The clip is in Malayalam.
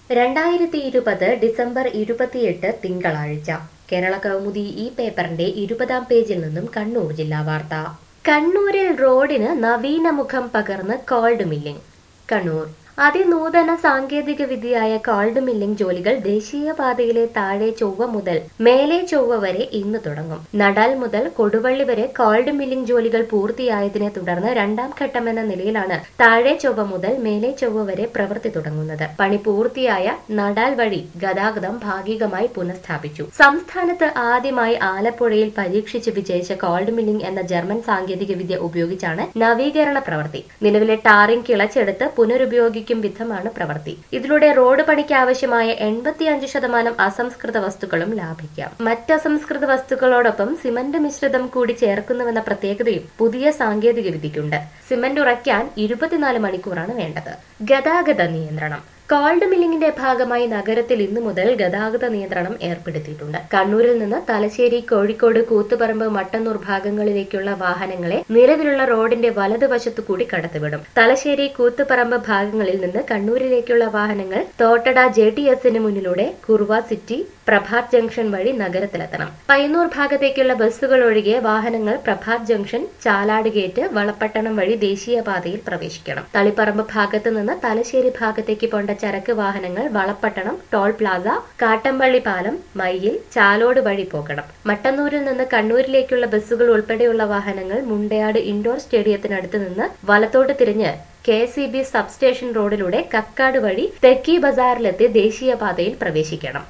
രണ്ടായിരത്തി ഇരുപത് ഡിസംബർ ഇരുപത്തിയെട്ട് തിങ്കളാഴ്ച കേരള കൗമുദി ഈ പേപ്പറിന്റെ ഇരുപതാം പേജിൽ നിന്നും കണ്ണൂർ ജില്ലാ വാർത്ത കണ്ണൂരിൽ റോഡിന് നവീന മുഖം പകർന്ന് കോൾഡ് മില്ലിംഗ് കണ്ണൂർ അതിനൂതന സാങ്കേതിക വിദ്യയായ കോൾഡ് മില്ലിംഗ് ജോലികൾ ദേശീയപാതയിലെ താഴെ ചൊവ്വ മുതൽ മേലെ ചൊവ്വ വരെ ഇന്ന് തുടങ്ങും നടാൽ മുതൽ കൊടുവള്ളി വരെ കോൾഡ് മില്ലിംഗ് ജോലികൾ പൂർത്തിയായതിനെ തുടർന്ന് രണ്ടാം ഘട്ടമെന്ന നിലയിലാണ് താഴെ ചൊവ്വ മുതൽ മേലെ ചൊവ്വ വരെ പ്രവൃത്തി തുടങ്ങുന്നത് പണി പൂർത്തിയായ നടാൽ വഴി ഗതാഗതം ഭാഗികമായി പുനഃസ്ഥാപിച്ചു സംസ്ഥാനത്ത് ആദ്യമായി ആലപ്പുഴയിൽ പരീക്ഷിച്ച് വിജയിച്ച കോൾഡ് മില്ലിംഗ് എന്ന ജർമ്മൻ സാങ്കേതിക വിദ്യ ഉപയോഗിച്ചാണ് നവീകരണ പ്രവൃത്തി നിലവിലെ ടാറിംഗ് കിളച്ചെടുത്ത് പുനരുപയോഗിക്കും വിധമാണ് പ്രവൃത്തി ഇതിലൂടെ റോഡ് പണിക്ക് ആവശ്യമായ എൺപത്തിയഞ്ച് ശതമാനം അസംസ്കൃത വസ്തുക്കളും ലാഭിക്കാം മറ്റ് അസംസ്കൃത വസ്തുക്കളോടൊപ്പം സിമന്റ് മിശ്രിതം കൂടി ചേർക്കുന്നുവെന്ന പ്രത്യേകതയും പുതിയ സാങ്കേതിക വിദ്യയ്ക്കുണ്ട് സിമന്റ് ഉറയ്ക്കാൻ ഇരുപത്തിനാല് മണിക്കൂറാണ് വേണ്ടത് ഗതാഗത നിയന്ത്രണം കോൾഡ് മില്ലിംഗിന്റെ ഭാഗമായി നഗരത്തിൽ ഇന്നു മുതൽ ഗതാഗത നിയന്ത്രണം ഏർപ്പെടുത്തിയിട്ടുണ്ട് കണ്ണൂരിൽ നിന്ന് തലശ്ശേരി കോഴിക്കോട് കൂത്തുപറമ്പ് മട്ടന്നൂർ ഭാഗങ്ങളിലേക്കുള്ള വാഹനങ്ങളെ നിലവിലുള്ള റോഡിന്റെ വലതുവശത്തു കൂടി കടത്തിവിടും തലശ്ശേരി കൂത്തുപറമ്പ് ഭാഗങ്ങളിൽ നിന്ന് കണ്ണൂരിലേക്കുള്ള വാഹനങ്ങൾ തോട്ടട ജെ ടി എസിന് മുന്നിലൂടെ കുർവ സിറ്റി പ്രഭാത് ജംഗ്ഷൻ വഴി നഗരത്തിലെത്തണം പയ്യന്നൂർ ഭാഗത്തേക്കുള്ള ബസ്സുകൾ ഒഴികെ വാഹനങ്ങൾ പ്രഭാത് ജംഗ്ഷൻ ചാലാട് ഗേറ്റ് വളപ്പട്ടണം വഴി ദേശീയപാതയിൽ പ്രവേശിക്കണം തളിപ്പറമ്പ് ഭാഗത്ത് നിന്ന് തലശ്ശേരി ഭാഗത്തേക്ക് പോണ്ട ചരക്ക് വാഹനങ്ങൾ വളപ്പട്ടണം ടോൾ പ്ലാസ കാട്ടമ്പള്ളി പാലം മയ്യിൽ ചാലോട് വഴി പോകണം മട്ടന്നൂരിൽ നിന്ന് കണ്ണൂരിലേക്കുള്ള ബസ്സുകൾ ഉൾപ്പെടെയുള്ള വാഹനങ്ങൾ മുണ്ടയാട് ഇൻഡോർ സ്റ്റേഡിയത്തിനടുത്ത് നിന്ന് വലത്തോട്ട് തിരിഞ്ഞ് കെ സി ബി സബ്സ്റ്റേഷൻ റോഡിലൂടെ കക്കാട് വഴി തെക്കി ബസാറിലെത്തി ദേശീയപാതയിൽ പ്രവേശിക്കണം